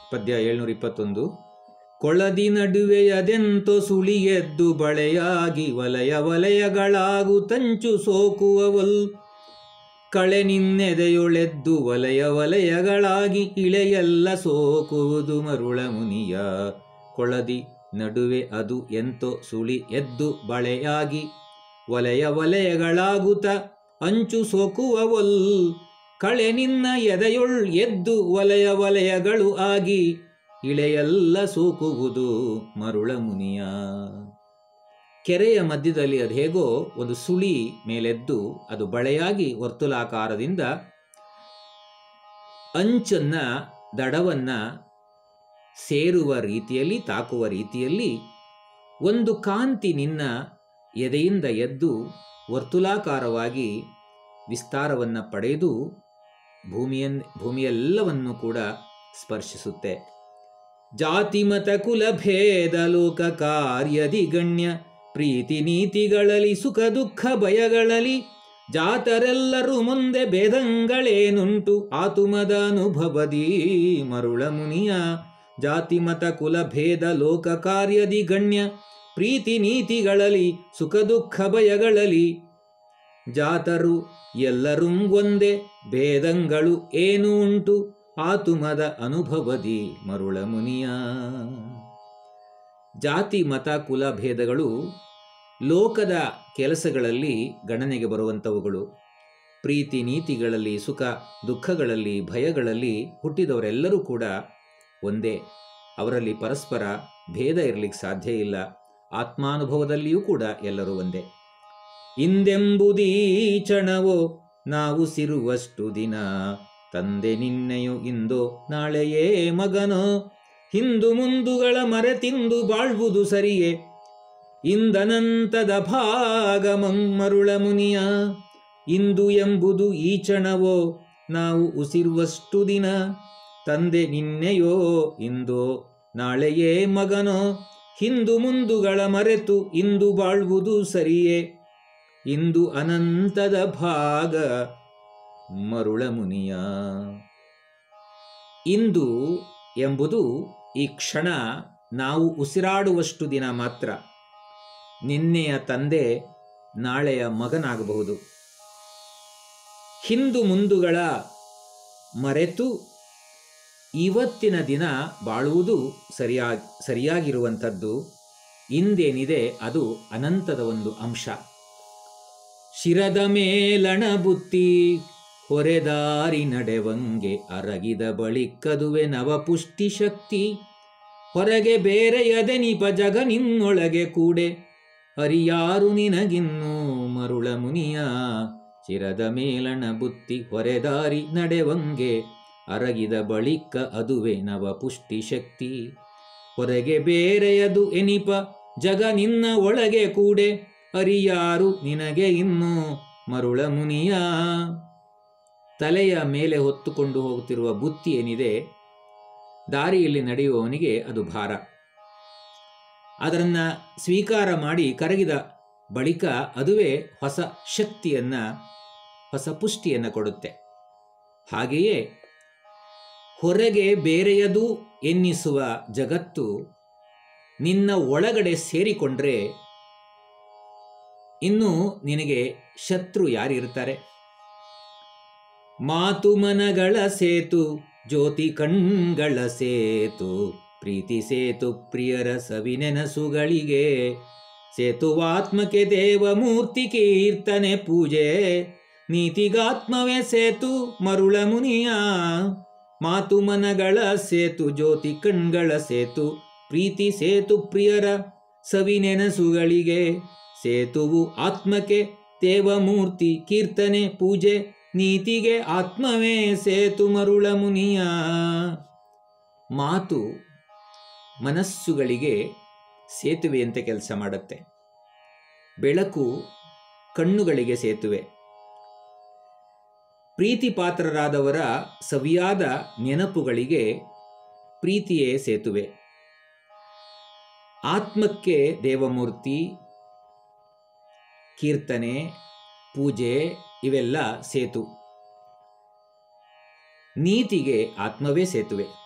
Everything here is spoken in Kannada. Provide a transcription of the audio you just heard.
ಪದ್ಯ ಏಳ್ನೂರ ಇಪ್ಪತ್ತೊಂದು ಕೊಳದಿ ನಡುವೆಯದೆಂತೋ ಸುಳಿಯೆದ್ದು ಬಳೆಯಾಗಿ ವಲಯ ವಲಯಗಳಾಗು ತಂಚು ಸೋಕುವವಲ್ ಕಳೆ ನಿನ್ನೆದೆಯೊಳೆದ್ದು ವಲಯ ವಲಯಗಳಾಗಿ ಇಳೆಯೆಲ್ಲ ಸೋಕುವುದು ಮರುಳ ಮುನಿಯ ಕೊಳದಿ ನಡುವೆ ಅದು ಎಂತೋ ಸುಳಿ ಎದ್ದು ಬಳೆಯಾಗಿ ವಲಯ ವಲಯಗಳಾಗುತ್ತ ಅಂಚು ಸೋಕುವವಲ್ ಕಳೆ ನಿನ್ನ ಎದೆಯೊಳ್ ಎದ್ದು ವಲಯ ವಲಯಗಳು ಆಗಿ ಇಳೆಯೆಲ್ಲ ಸೋಕುವುದು ಮರುಳ ಮುನಿಯ ಕೆರೆಯ ಮಧ್ಯದಲ್ಲಿ ಅದು ಹೇಗೋ ಒಂದು ಸುಳಿ ಮೇಲೆದ್ದು ಅದು ಬಳೆಯಾಗಿ ವರ್ತುಲಾಕಾರದಿಂದ ಅಂಚನ್ನ ದಡವನ್ನ ಸೇರುವ ರೀತಿಯಲ್ಲಿ ತಾಕುವ ರೀತಿಯಲ್ಲಿ ಒಂದು ಕಾಂತಿ ನಿನ್ನ ಎದೆಯಿಂದ ಎದ್ದು ವರ್ತುಲಾಕಾರವಾಗಿ ವಿಸ್ತಾರವನ್ನು ಪಡೆದು ಭೂಮಿಯನ್ ಭೂಮಿಯೆಲ್ಲವನ್ನು ಕೂಡ ಸ್ಪರ್ಶಿಸುತ್ತೆ ಜಾತಿ ಮತ ಕುಲ ಭೇದ ಲೋಕ ಕಾರ್ಯದಿ ಗಣ್ಯ ಪ್ರೀತಿ ನೀತಿಗಳಲ್ಲಿ ಸುಖ ದುಃಖ ಭಯಗಳಲ್ಲಿ ಜಾತರೆಲ್ಲರೂ ಮುಂದೆ ಭೇದಂಗಳೇನುಂಟು ಆತುಮದ ಅನುಭವದಿ ಮರುಳ ಮುನಿಯ ಜಾತಿ ಮತ ಕುಲ ಭೇದ ಲೋಕ ಕಾರ್ಯದಿ ಗಣ್ಯ ಪ್ರೀತಿ ನೀತಿಗಳಲ್ಲಿ ಸುಖ ದುಃಖ ಭಯಗಳಲ್ಲಿ ಜಾತರು ಎಲ್ಲರೂ ಒಂದೇ ಭೇದಂಗಳು ಏನು ಉಂಟು ಆತುಮದ ಅನುಭವದಿ ಮರುಳ ಮುನಿಯ ಜಾತಿ ಮತ ಕುಲ ಭೇದಗಳು ಲೋಕದ ಕೆಲಸಗಳಲ್ಲಿ ಗಣನೆಗೆ ಬರುವಂಥವುಗಳು ಪ್ರೀತಿ ನೀತಿಗಳಲ್ಲಿ ಸುಖ ದುಃಖಗಳಲ್ಲಿ ಭಯಗಳಲ್ಲಿ ಹುಟ್ಟಿದವರೆಲ್ಲರೂ ಕೂಡ ಒಂದೇ ಅವರಲ್ಲಿ ಪರಸ್ಪರ ಭೇದ ಇರಲಿಕ್ಕೆ ಸಾಧ್ಯ ಇಲ್ಲ ಆತ್ಮಾನುಭವದಲ್ಲಿಯೂ ಕೂಡ ಎಲ್ಲರೂ ಒಂದೇ ಇಂದೆಂಬುದೀ ಚಣವೋ ನಾವು ಸಿರುವಷ್ಟು ದಿನ ತಂದೆ ನಿನ್ನೆಯು ಇಂದೋ ನಾಳೆಯೇ ಮಗನೋ ಹಿಂದು ಮುಂದುಗಳ ಮರೆತಿಂದು ಬಾಳ್ವುದು ಸರಿಯೇ ಇಂದನಂತದ ಭಾಗ ಮರುಳ ಮುನಿಯ ಇಂದು ಎಂಬುದು ಈ ಚಣವೋ ನಾವು ಉಸಿರುವಷ್ಟು ದಿನ ತಂದೆ ನಿನ್ನೆಯೋ ಇಂದೋ ನಾಳೆಯೇ ಮಗನೋ ಹಿಂದು ಮುಂದುಗಳ ಮರೆತು ಇಂದು ಬಾಳ್ವುದು ಸರಿಯೇ ಇಂದು ಅನಂತದ ಭಾಗ ಮರುಳ ಮುನಿಯ ಇಂದು ಎಂಬುದು ಈ ಕ್ಷಣ ನಾವು ಉಸಿರಾಡುವಷ್ಟು ದಿನ ಮಾತ್ರ ನಿನ್ನೆಯ ತಂದೆ ನಾಳೆಯ ಮಗನಾಗಬಹುದು ಹಿಂದು ಮುಂದುಗಳ ಮರೆತು ಇವತ್ತಿನ ದಿನ ಬಾಳುವುದು ಸರಿಯಾಗಿ ಸರಿಯಾಗಿರುವಂಥದ್ದು ಇಂದೇನಿದೆ ಅದು ಅನಂತದ ಒಂದು ಅಂಶ ಶಿರದ ಮೇಲಣ ಬುತ್ತಿ ಹೊರೆದಾರಿ ನಡೆವಂಗೆ ಅರಗಿದ ಬಳಿಕದುವೆ ನವಪುಷ್ಟಿ ಶಕ್ತಿ ಹೊರಗೆ ಬೇರೆಯದೆ ನಿಪ ಜಗ ನಿನ್ನೊಳಗೆ ಕೂಡೆ ಅರಿಯಾರು ನಿನಗಿನ್ನೂ ಮರುಳ ಮುನಿಯ ಚಿರದ ಮೇಲಣ ಬುತ್ತಿ ಹೊರೆದಾರಿ ನಡೆವಂಗೆ ಅರಗಿದ ಬಳಿಕ ಅದುವೆ ನವಪುಷ್ಟಿ ಶಕ್ತಿ ಹೊರಗೆ ಬೇರೆಯದು ಎನಿಪ ಜಗ ನಿನ್ನ ಒಳಗೆ ಕೂಡೆ ಅರಿಯಾರು ನಿನಗೆ ಇನ್ನೂ ಮರುಳ ಮುನಿಯ ತಲೆಯ ಮೇಲೆ ಹೊತ್ತುಕೊಂಡು ಹೋಗುತ್ತಿರುವ ಬುತ್ತಿ ಏನಿದೆ ದಾರಿಯಲ್ಲಿ ನಡೆಯುವವನಿಗೆ ಅದು ಭಾರ ಅದನ್ನು ಸ್ವೀಕಾರ ಮಾಡಿ ಕರಗಿದ ಬಳಿಕ ಅದುವೇ ಹೊಸ ಶಕ್ತಿಯನ್ನು ಹೊಸ ಪುಷ್ಟಿಯನ್ನು ಕೊಡುತ್ತೆ ಹಾಗೆಯೇ ಹೊರಗೆ ಬೇರೆಯದು ಎನ್ನಿಸುವ ಜಗತ್ತು ನಿನ್ನ ಒಳಗಡೆ ಸೇರಿಕೊಂಡ್ರೆ ಇನ್ನು ನಿನಗೆ ಶತ್ರು ಯಾರಿರ್ತಾರೆ ಮಾತು ಮನಗಳ ಸೇತು ಜ್ಯೋತಿ ಕಣ್ಗಳ ಸೇತು ಪ್ರೀತಿ ಸೇತು ಪ್ರಿಯರ ಸವಿನೆನಸುಗಳಿಗೆ ಸೇತುವಾತ್ಮಕ್ಕೆ ದೇವಮೂರ್ತಿ ಕೀರ್ತನೆ ಪೂಜೆ ನೀತಿಗಾತ್ಮವೇ ಸೇತು ಮರುಳ ಮುನಿಯ ಮಾತು ಮನಗಳ ಸೇತು ಜ್ಯೋತಿ ಕಣ್ಗಳ ಸೇತು ಪ್ರೀತಿ ಸೇತು ಪ್ರಿಯರ ಸವಿನೆನಸುಗಳಿಗೆ ಸೇತುವು ಆತ್ಮಕ್ಕೆ ದೇವಮೂರ್ತಿ ಕೀರ್ತನೆ ಪೂಜೆ ನೀತಿಗೆ ಆತ್ಮವೇ ಸೇತು ಮರುಳ ಮುನಿಯ ಮಾತು ಮನಸ್ಸುಗಳಿಗೆ ಸೇತುವೆಯಂತೆ ಕೆಲಸ ಮಾಡುತ್ತೆ ಬೆಳಕು ಕಣ್ಣುಗಳಿಗೆ ಸೇತುವೆ ಪ್ರೀತಿ ಪಾತ್ರರಾದವರ ಸವಿಯಾದ ನೆನಪುಗಳಿಗೆ ಪ್ರೀತಿಯೇ ಸೇತುವೆ ಆತ್ಮಕ್ಕೆ ದೇವಮೂರ್ತಿ ಕೀರ್ತನೆ ಪೂಜೆ ಇವೆಲ್ಲ ಸೇತು ನೀತಿಗೆ ಆತ್ಮವೇ ಸೇತುವೆ